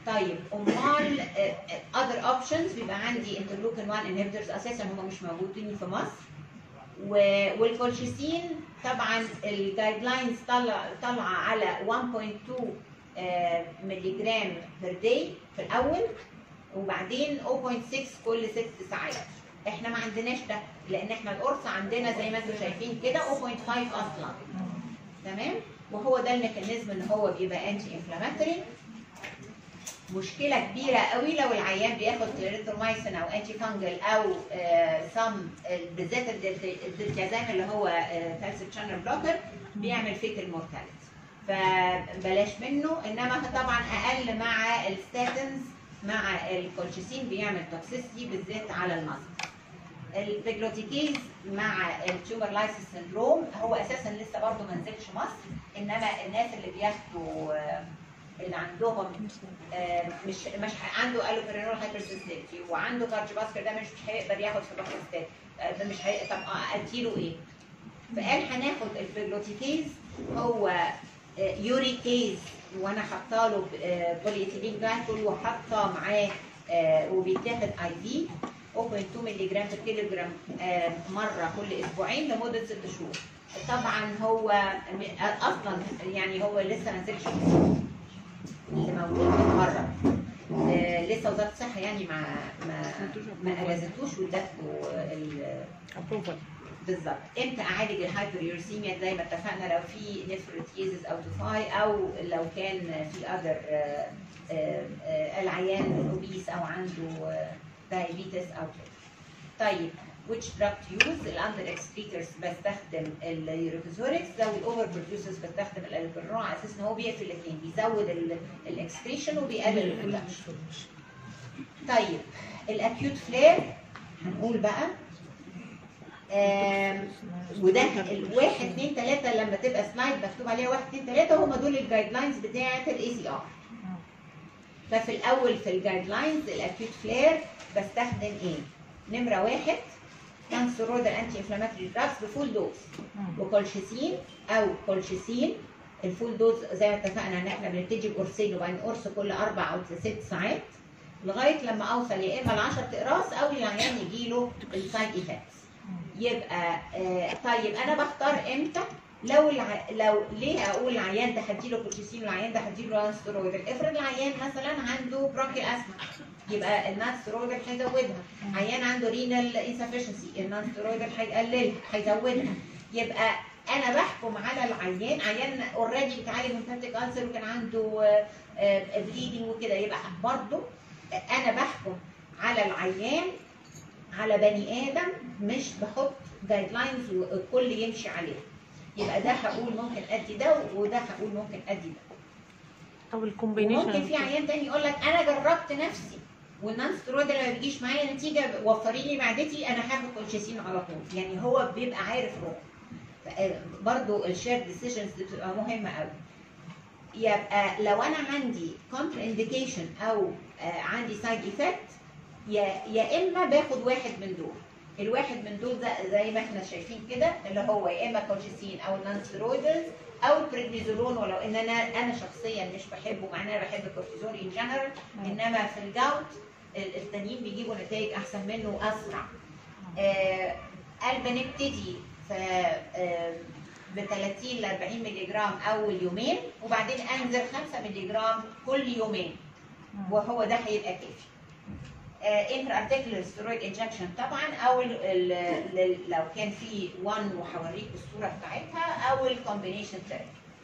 طيب امال اذر اوبشنز بيبقى عندي انترلوكين 1 انهبيتورز اساسا هم مش موجودين في مصر و- والكولشيسين طبعا الجايد لاينز طلع طالعه على 1.2 ملي جرام بير داي في الاول وبعدين 0.6 كل ست ساعات احنا ما عندناش ده لان احنا القرص عندنا زي ما انتم شايفين كده 0.5 اصلا تمام وهو ده الميكانيزم ان هو بيبقى انتي انفلاماتوري مشكلة كبيرة قوي لو العيان بياخد كليريترومايسين او انتي فانجل او سم بالذات الدلت- الدلتازام اللي هو كالسيوم شانل بلوكر بيعمل فيك المورتاليتي فبلاش منه انما طبعا اقل مع الستاتنز مع الكولشيسين بيعمل توكسيستي بالذات على المصل البيجلوتيكيز مع التيومر لايسيس سندروم هو اساسا لسه برضه ما نزلش مصر انما الناس اللي بياخدوا آه، اللي عندهم آه، مش مش ه- عنده الوبرينول هايبرسنسيتي وعنده كارديوفاسكر ده مش مش هيقدر ياخد فلوكسيستات ده مش هي... طب آه، اديله ايه؟ فقال هناخد البيجلوتيكيز هو آه، يوريكيز وانا حاطه له بوليتيلين جلايكول وحاطه معاه آه، وبيتاخد اي في 0.2 مللي جرام في كيلو جرام آه، مره كل اسبوعين لمده ست شهور طبعا هو م- اصلا يعني هو لسه ما نزلش اللي موجود من بره آه، لسه وزاره الصحه يعني ما ما ما اجازتوش وادته ال- بالظبط امتى اعالج الهايبريورسيميا زي ما اتفقنا لو في نفروتيزز او توفاي او لو كان في اذر العيان اوبيس او عنده دايابيتس او كده طيب which drug to use الاندر اكسكريترز بستخدم اليوروكوزوريكس لو الاوفر بروديوسرز بستخدم الالبرون على اساس ان هو بيقفل الاثنين بيزود الاكسكريشن وبيقلل البرودكشن طيب الاكيوت فلير هنقول بقى آم، وده الواحد اثنين ثلاثة لما تبقى سلايد مكتوب عليها واحد اثنين ثلاثة هم دول الجايد لاينز بتاعة الاي سي ار ففي الأول في الجايد لاينز الأكيوت فلير بستخدم إيه؟ نمرة واحد كانسرود الأنتي انفلاماتوري دراجز بفول دوز وكولشيسين أو كولشيسين الفول دوز زي ما اتفقنا ان احنا بنبتدي بقرصين وبعدين قرص كل اربع او ست ساعات لغايه لما اوصل يا اما ل 10 اقراص او العيان يجي له السايد ايفكتس يبقى آه طيب انا بختار امتى لو الع... لو ليه اقول العيان ده هديله كورتيسين والعيان ده هديله نانسترويد افرض العيان مثلا عنده برونكيال اسما يبقى النانسترويد هيزودها عيان عنده رينال انسفشنسي النانسترويد هيقللها هيزودها يبقى انا بحكم على العيان عيان اوريدي بيتعالج من بابتيك ألسر وكان عنده بليدنج وكده يبقى برضه انا بحكم على العيان على بني ادم مش بحط جايد لاينز والكل يمشي عليها يبقى ده هقول ممكن ادي ده وده هقول ممكن ادي ده او وممكن الكومبينيشن في عيان تاني يقول لك انا جربت نفسي والنون سترويد اللي ما بيجيش معايا نتيجه وفري لي معدتي انا هاخد كولشيسين على طول يعني هو بيبقى عارف روحه برضه الشير ديسيجنز بتبقى مهمه قوي يبقى لو انا عندي كونتر انديكيشن او آه، عندي سايد ايفكت يا يا اما باخد واحد من دول الواحد من دول ده زي ما احنا شايفين كده اللي هو يا اما كولشيسين او النون ستيرويدز او البريدنيزولون ولو ان انا انا شخصيا مش بحبه مع ان انا بحب الكورتيزون ان جنرال انما في الجاوت ال- التانيين بيجيبوا نتائج احسن منه واسرع آه قال بنبتدي في آه ب 30 ل 40 مللي جرام اول يومين وبعدين انزل 5 مللي جرام كل يومين وهو ده هيبقى كافي انتر ارتيكولار ستيرويد انجكشن طبعا او ال- ال- ال- لو كان في 1 وهوريك الصوره بتاعتها او الكومبينيشن ثيرابي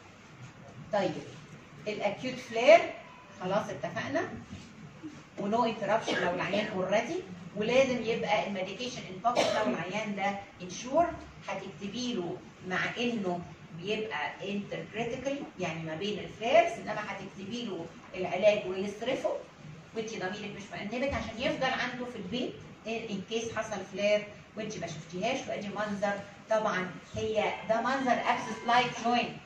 طيب الاكيوت فلير خلاص اتفقنا ونو انتربشن لو العيان اوريدي ولازم يبقى الميديكيشن ان بوكس لو العيان ده انشور هتكتبي له مع انه بيبقى انتر كريتيكال يعني ما بين الفليرز انما هتكتبي له العلاج ويصرفه وانت ضميرك مش مأنبك عشان يفضل عنده في البيت ان كيس حصل فلير وانت ما شفتيهاش وادي منظر طبعا هي ده منظر ابسس لايك جوينت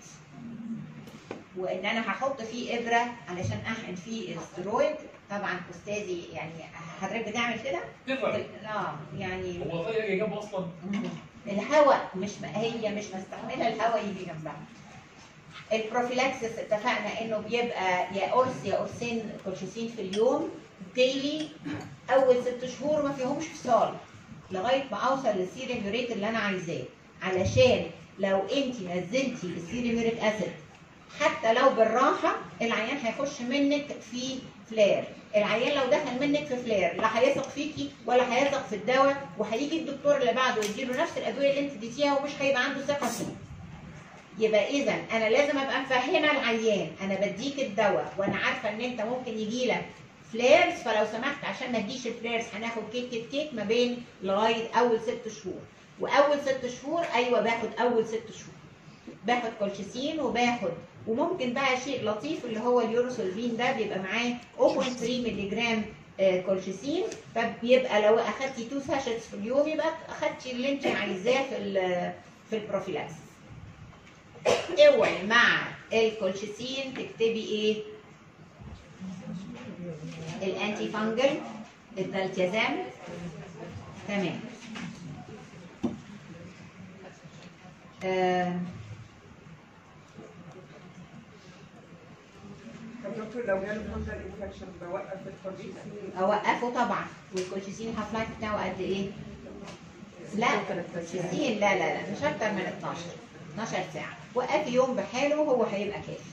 وان انا هحط فيه ابره علشان احقن فيه السترويد طبعا استاذي يعني حضرتك بتعمل كده؟ نفر اه يعني هو طيب يجي جنبه اصلا الهواء مش هي مش مستحمله الهواء يجي جنبها البروفيلاكسس اتفقنا انه بيبقى يا قرص يا قرصين كولشيسين في اليوم ديلي اول ست شهور ما فيهمش فصال لغايه ما اوصل للسيريم يوريت اللي انا عايزاه علشان لو انت نزلتي السيريم يوريك اسيد حتى لو بالراحه العيان هيخش منك في فلير العيان لو دخل منك في فلير لا هيثق فيكي ولا هيثق في الدواء وهيجي الدكتور اللي بعده يديله نفس الادويه اللي انت اديتيها ومش هيبقى عنده ثقه فيه يبقى اذا انا لازم ابقى مفهمه العيان انا بديك الدواء وانا عارفه ان انت ممكن يجي لك فليرز فلو سمحت عشان ما تجيش الفليرز هناخد كيك كيك كيك ما بين لغايه اول ست شهور واول ست شهور ايوه باخد اول ست شهور باخد كولشيسين وباخد وممكن بقى شيء لطيف اللي هو اليوروسولفين ده بيبقى معاه 0.3 مللي جرام آه، كولشيسين فبيبقى لو اخدتي 2 ساشتس في اليوم يبقى اخدتي اللي انت عايزاه في ال- في البروفيلاكس اوعي مع الكولشيسين تكتبي ايه الانتي فانجل الدالتيازام تمام آه طب دكتور لو جاله فانجل انفكشن بوقف التطبيق اوقفه طبعا والكولشيسين هاف لايف بتاعه قد ايه؟ لا الكولشيسين لا لا لا مش اكتر من 12 12 ساعه وقفي يوم بحاله هو هيبقى كافي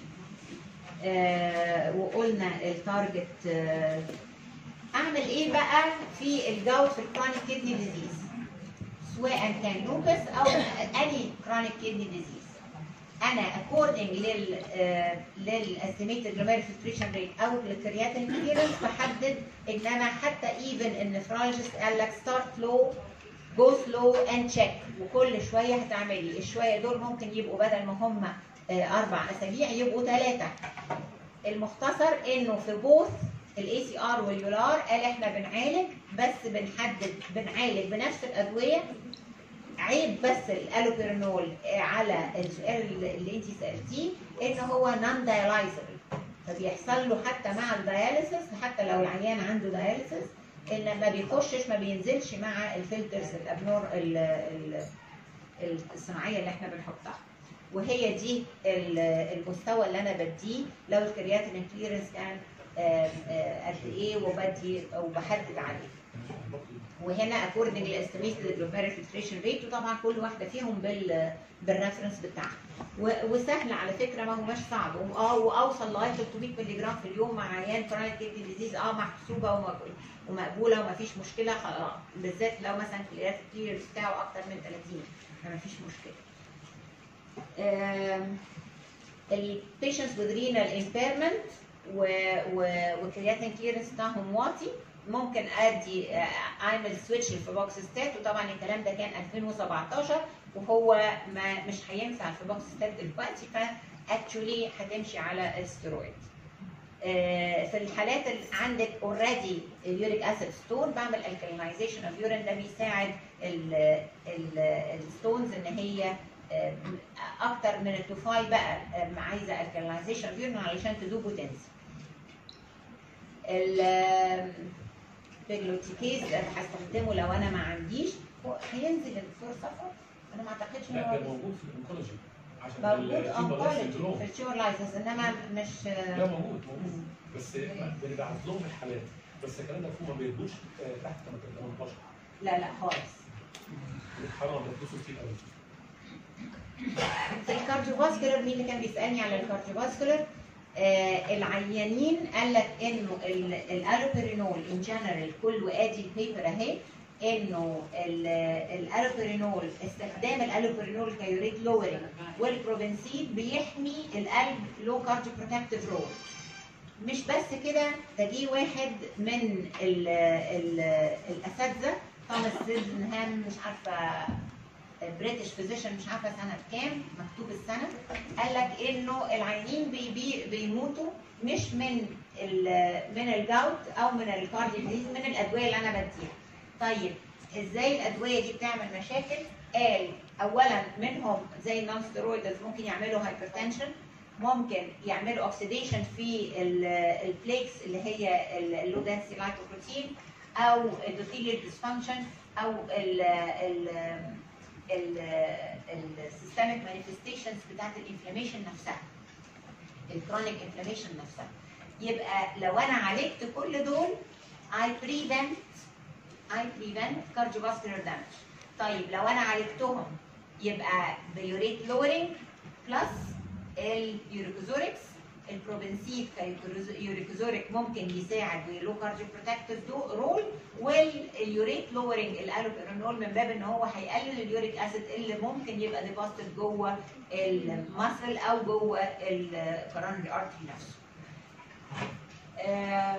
آه وقلنا التارجت آه اعمل ايه بقى في الجو في الكرونيك كيدني ديزيز سواء كان لوبس او اني كرونيك كيدني ديزيز انا اكوردنج لل للاستيميتد glomerular filtration ريت او للكرياتين كليرنس بحدد ان انا حتى ايفن النفرولوجيست قال لك ستارت لو جو سلو اند تشيك وكل شويه هتعملي الشويه دول ممكن يبقوا بدل ما هم آه، اربع اسابيع يبقوا ثلاثه المختصر انه في بوث الاي سي ار واليولار قال احنا بنعالج بس بنحدد بنعالج بنفس الادويه عيب بس الالوبيرنول على السؤال اللي انت سالتيه ان هو نون دايلايزبل فبيحصل له حتى مع الدياليسيس حتى لو العيان عنده دياليسيس ان ما بيخشش ما بينزلش مع الفلترز الابنور ال- ال- الصناعيه اللي احنا بنحطها وهي دي ال- المستوى اللي انا بديه لو الكرياتين كليرنس كان آم، آه، قد ايه وبدي وبحدد عليه وهنا اكوردنج لاستيميتد جلوبيرال فلتريشن ريت وطبعا كل واحده فيهم بال بالريفرنس بتاعها و- وسهل على فكره ما هوش صعب و- اه واوصل لغايه 300 مللي جرام في اليوم مع عيان كرونيك كيدني ديزيز اه محسوبه ومقبول- ومقبوله وما فيش مشكله خلاص بالذات لو مثلا الكليرز بتاعه اكتر من 30 فما فيش مشكله. البيشنتس with renal impairment وكرياتين كليرنس بتاعهم واطي ممكن ادي آه، اعمل سويتش للفيبوكسيستات وطبعا الكلام ده كان 2017 وهو ما مش هينفع الفيبوكسيستات دلوقتي فاكشولي هتمشي على الستيرويد. آه، في الحالات اللي عندك اوريدي اليوريك اسيد ستون بعمل الكالينايزيشن اوف يورين ده بيساعد الستونز ان هي آه، اكتر من التوفاي بقى آه، عايزه الكالينايزيشن اوف يورين علشان تدوب وتنزل. البيجلوتيكيز هستخدمه لو انا ما عنديش هو هينزل الدكتور صفر انا ما اعتقدش ان لا هو ده موجود في الانكولوجي عشان موجود التيوبر انكولوجي سندروم. في الشور لايسنس انما مش لا موجود موجود بس بنبعت لهم الحالات بس الكلام ده فوق ما بيردوش آه، تحت 18 لا لا خالص حرام بيدوسوا كتير قوي في الكارديوفاسكولار مين اللي كان بيسالني على الكارديوفاسكولار آه العيانين قال لك انه ال- الالوبيرينول ان جنرال كله ادي البيبر اهي انه ال- الالوبيرينول استخدام الالوبيرينول كيوريت لورنج والبروبنسيد بيحمي القلب لو كارديو بروتكتيف رول مش بس كده ده جه واحد من ال ال الاساتذه توماس سيدنهام مش عارفه بريتش فيزيشن مش عارفه سنه كام مكتوب السنه قال لك انه العيانين بي بي بيموتوا مش من ال- من الجوت او من الكارديو ديزيز من الادويه اللي انا بديها طيب ازاي الادويه دي بتعمل مشاكل قال اولا منهم زي النون ستيرويدز ممكن يعملوا هايبرتنشن ممكن يعملوا اوكسيديشن في البليكس اللي هي اللو دنسي لايكوبروتين او الدوثيليال ديسفانكشن او ال ال السيستميك مانيفستيشنز بتاعت الانفلاميشن نفسها الكرونيك انفلاميشن نفسها يبقى لو انا عالجت كل دول I prevent I prevent cardiovascular damage طيب لو انا عالجتهم يبقى بيوريت لورينج بلس اليوريكوزوريكس البروبنسيد كيوريكوزوريك ممكن يساعد ويلو كارديو بروتكتيف رول واليوريت لورينج الالوبيرينول من باب ان هو هيقلل اليوريك اسيد اللي ممكن يبقى ديبوزيتد جوه المسل او جوه الكورونري ارتري نفسه. آه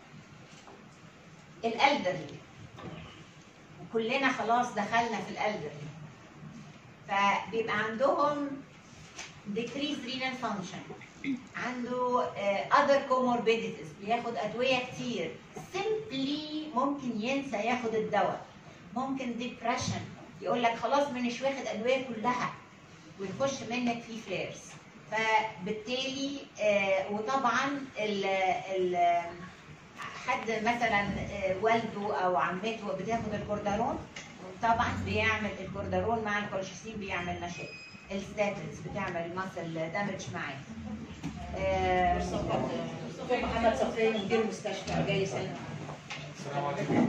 الالدرلي كلنا خلاص دخلنا في الالدرلي فبيبقى عندهم decreased renal function عنده uh, other comorbidities بياخد ادويه كتير simply ممكن ينسى ياخد الدواء ممكن depression يقول لك خلاص مانيش واخد ادويه كلها ويخش منك في فليرز فبالتالي آه وطبعا ال ال حد مثلا آه، والده او عمته بتاخد الكوردارون طبعا بيعمل الكوردارون مع الكولشيسين بيعمل مشاكل الستاتس بتعمل ماسل دامج معاه آه، مصطفى محمد صفي مدير المستشفى جاي يسلم السلام عليكم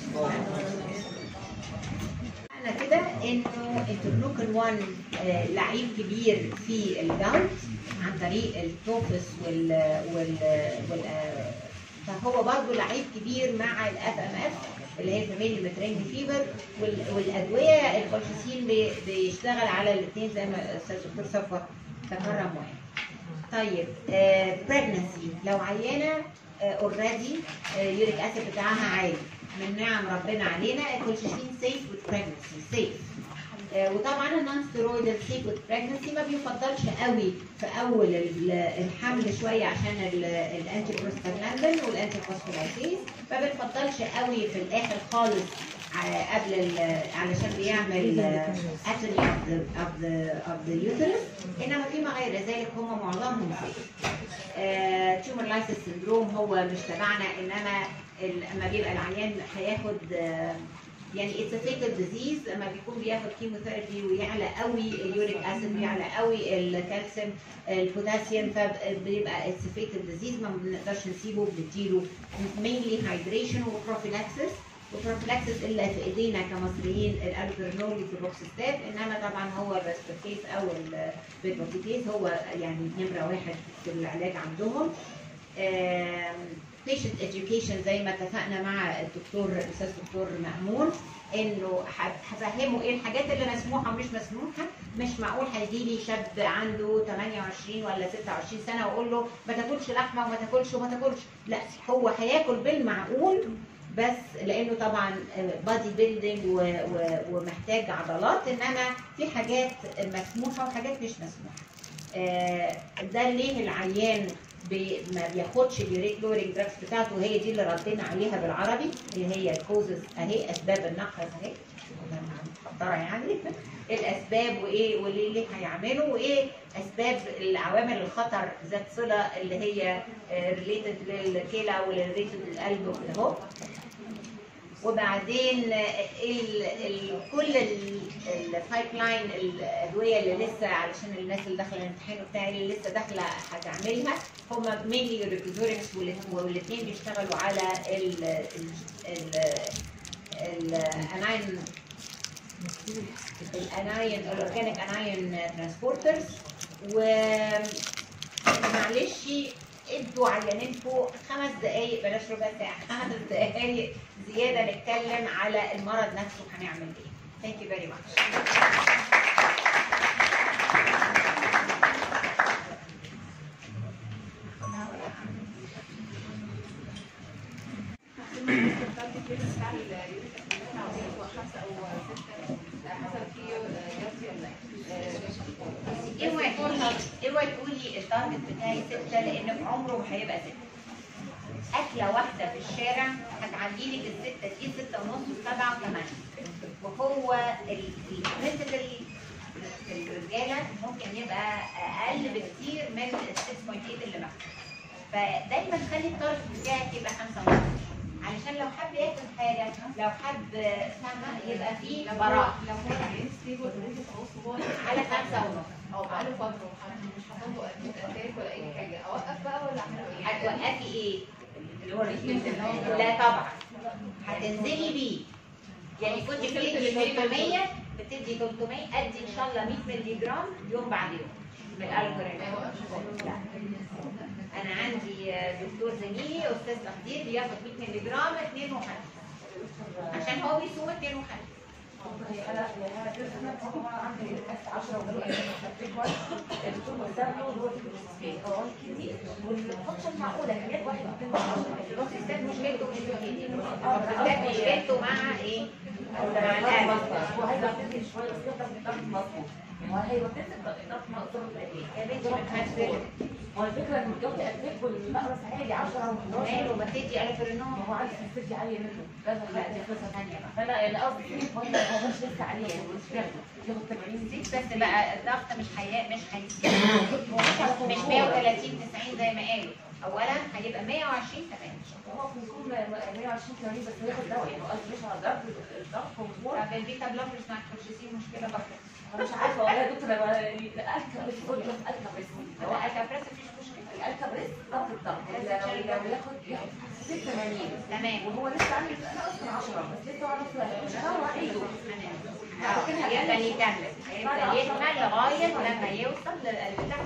انا كده انه انترلوكين 1 آه، لعيب كبير في الجاونت عن طريق التوفس وال وال, وال آه، فهو برضه لعيب كبير مع الاف ام اف اللي هي فاميلي مترينج فيفر والادويه الكولشيسين بي- بيشتغل على الاثنين زي ما الاستاذ دكتور صفوت تكرم واحد. طيب بريجنسي لو عيانه اوريدي يوريك اسيد بتاعها عالي من نعم ربنا علينا الكولشيسين سيف وذ بريجنسي سيف وطبعا النون ستيرويدال سيف وذ بريجنسي ما بيفضلش قوي في اول ال- الحمل شويه عشان الانتي بروستاجلاندين والانتي فوسفولايسيز ما بنفضلش قوي في الاخر خالص ع- قبل ال- علشان بيعمل اتوني اوف ذا اوف ذا يوترس انما فيما غير ذلك هم معظمهم سيف تيومر لايسيس سندروم هو مش تبعنا انما ال- لما بيبقى العيان هياخد آه، يعني اتس فيتال ديزيز لما بيكون بياخد كيموثيرابي ويعلى قوي اليوريك اسيد ويعلى قوي الكالسيوم البوتاسيوم فبيبقى اتس فيتال ديزيز ما بنقدرش نسيبه بنديله مينلي هايدريشن وبروفيلاكسس وبروفيلاكسس اللي في ايدينا كمصريين الالبرنول في الروكسستات انما طبعا هو الريسبيركيس او البيتوكيتيز هو يعني نمره واحد في العلاج عندهم بيشنت education زي ما اتفقنا مع الدكتور الاستاذ دكتور مأمون انه ه- هفهمه ايه الحاجات اللي مسموحه ومش مسموحه مش معقول هيجي لي شاب عنده 28 ولا 26 سنه واقول له ما تاكلش لحمه وما تاكلش وما تاكلش لا هو هياكل بالمعقول بس لانه طبعا بادي بيلدينج ومحتاج عضلات انما في حاجات مسموحه وحاجات مش مسموحه آه، ده ليه العيان بي ما بياخدش اليوريك لورينج دراكس بتاعته هي دي اللي ردينا عليها بالعربي اللي هي الكوزز اهي اسباب النقص اهي أنا محضره يعني الاسباب وايه وليه ليه هيعملوا وايه اسباب العوامل الخطر ذات صله اللي هي ريليتد للكلى وريليتد للقلب وكده اهو وبعدين ال ال كل البايب لاين الادويه اللي لسه علشان الناس اللي داخله الامتحان بتاعي اللي لسه داخله هتعملها هم مينلي ريكوزوركس والاثنين بيشتغلوا على ال ال ال الاناين الاناين الاورجانيك اناين ترانسبورترز ومعلش ادوا عيانينكم خمس دقايق بلاش ربع ساعه خمس دقايق زياده نتكلم على المرض نفسه هنعمل ايه. Thank you very much. اوعي تقولي اوعي تقولي التارجت بتاعي سته لان في عمره ما هيبقى سته. اكله واحده في الشارع هتعدي لك السته دي سته ونص وسبعه وثمانيه. وهو البرنسبل الرجاله ممكن يبقى اقل بكتير من ال 6.8 اللي مكتوب. فدايما خلي التارجت بتاعك يبقى خمسه ونص. علشان لو حب ياكل حاجه لو حب فاهمه يبقى فيه براءه لو هو عايز ستيبل ونزل خلاص هو على خمسه ونص. او بقاله فتره وحد- مش حصل له اتاك ولا اي حاجه توقفي ايه؟ اللي هو الريتمنت اللي هو لا طبعا هتنزلي بيه يعني كنت بتدي 300 بتدي 300 ادي ان شاء الله 100 مللي جرام يوم بعد يوم من الالجوريثم لا انا عندي دكتور زميلي استاذ تخدير بياخد 100 مللي جرام 2 وحد عشان هو بيسوق 2 وحد انا انا كده عندي 10 ودلوقتي الدكتور مستعمل هو في هو كتير والفانكشن معقوله كميات واحد بص الاستاذ مشكلته في الكتير الاستاذ مشكلته مع ايه؟ مع القلب هو هيبقى بتنزل شويه بس يفضل في الضغط مظبوط هو هيبقى بتنزل ضغط مقصود يا بنتي ما تنزلي هو الفكره ان الجو تأثير والمقرص عالي 10 و11 ماله ما تدي الفرينون ما هو عندي السيرجي عاليه منه لازم لا دي قصه ثانيه بقى فانا يعني قصدي فيه هو هو مش لسه عليه يعني مش بياخده ياخد 80 زيت بس بقى الضغط مش حياء مش هيزيد مش 130 90 زي ما قالوا اولا هيبقى 120 كمان هو بيكون 120 80 بس هياخد دواء يعني هو قصدي مش على الضغط الضغط مظبوط طب البيتا بلوكرز مع الكورتيزين مشكله برضه انا مش عارفه والله يا دكتور انا الكبريس كل يوم الكبريس هو الكابريس مفيش مشكله الكبريس ضغط الضغط لو لو ياخد ياخد 80 تمام وهو لسه عامل انا اصلا 10 بس لسه على نفسه مش هروح ايده اه يفضل يكمل هيفضل يكمل لغايه لما يوصل للبتاع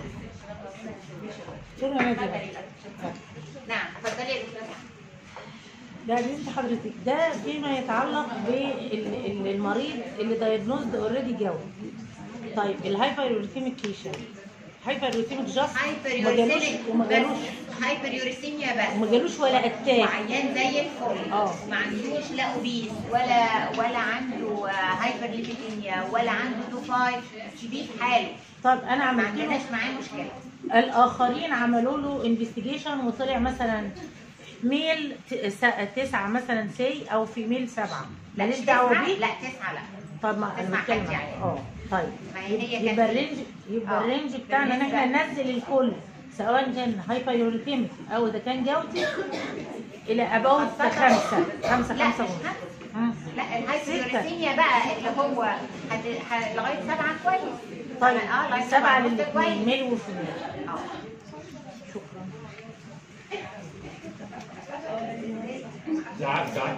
شكرا يا اتفضلي نادية. بقى. نعم اتفضلي يا دكتور ده بنت حضرتك ده فيما يتعلق بالمريض اللي دايجنوزد اوريدي جاوب طيب الهايبريوريثيميكيشن هايبريوريثيميك جاست ما جالوش وما جالوش هايبر يوريسيميا بس وما جالوش ولا اتاك وعيان زي الفل اه. ما عندوش لا اوبيس ولا ولا عنده هايبر ليبيديميا ولا عنده توفاي شبيه في حاله طب انا ما عملت عندناش له معاه مشكله الاخرين عملوا له انفستيجيشن وطلع مثلا ميل ت- س- تسعة مثلا سي او فيميل سبعة ماليش تسعة؟ دعوة بيه لا تسعة لا طب ما انا تسعة بتكلم حد يعني. اه طيب ما هي هي كانت يبقى الرينج يبقى اه. الرينج بتاعنا ان احنا ننزل الكل سواء كان هايبريوريثيميك او اذا كان جوتي الى اباوت خمسة خمسة لا خمسة مش ونص خمسة. مم. لا الهايبريوريسيميا بقى اللي هو هت... ه... لغايه سبعه كويس طيب اه لغايه سبعة ونص كويس للاثنين ميل وفيميل اه شكرا ساعات ساعات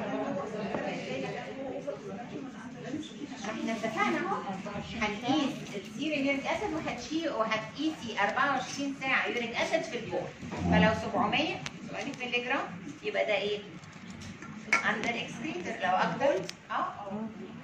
احنا اتفقنا اهو هنقيس السيرم يوريك اسيد وهتشيل وهتقيسي 24 ساعه يوريك اسيد في البول فلو 700 700 مللي جرام يبقى ده ايه؟ اندر اكسكريتر لو اكتر اه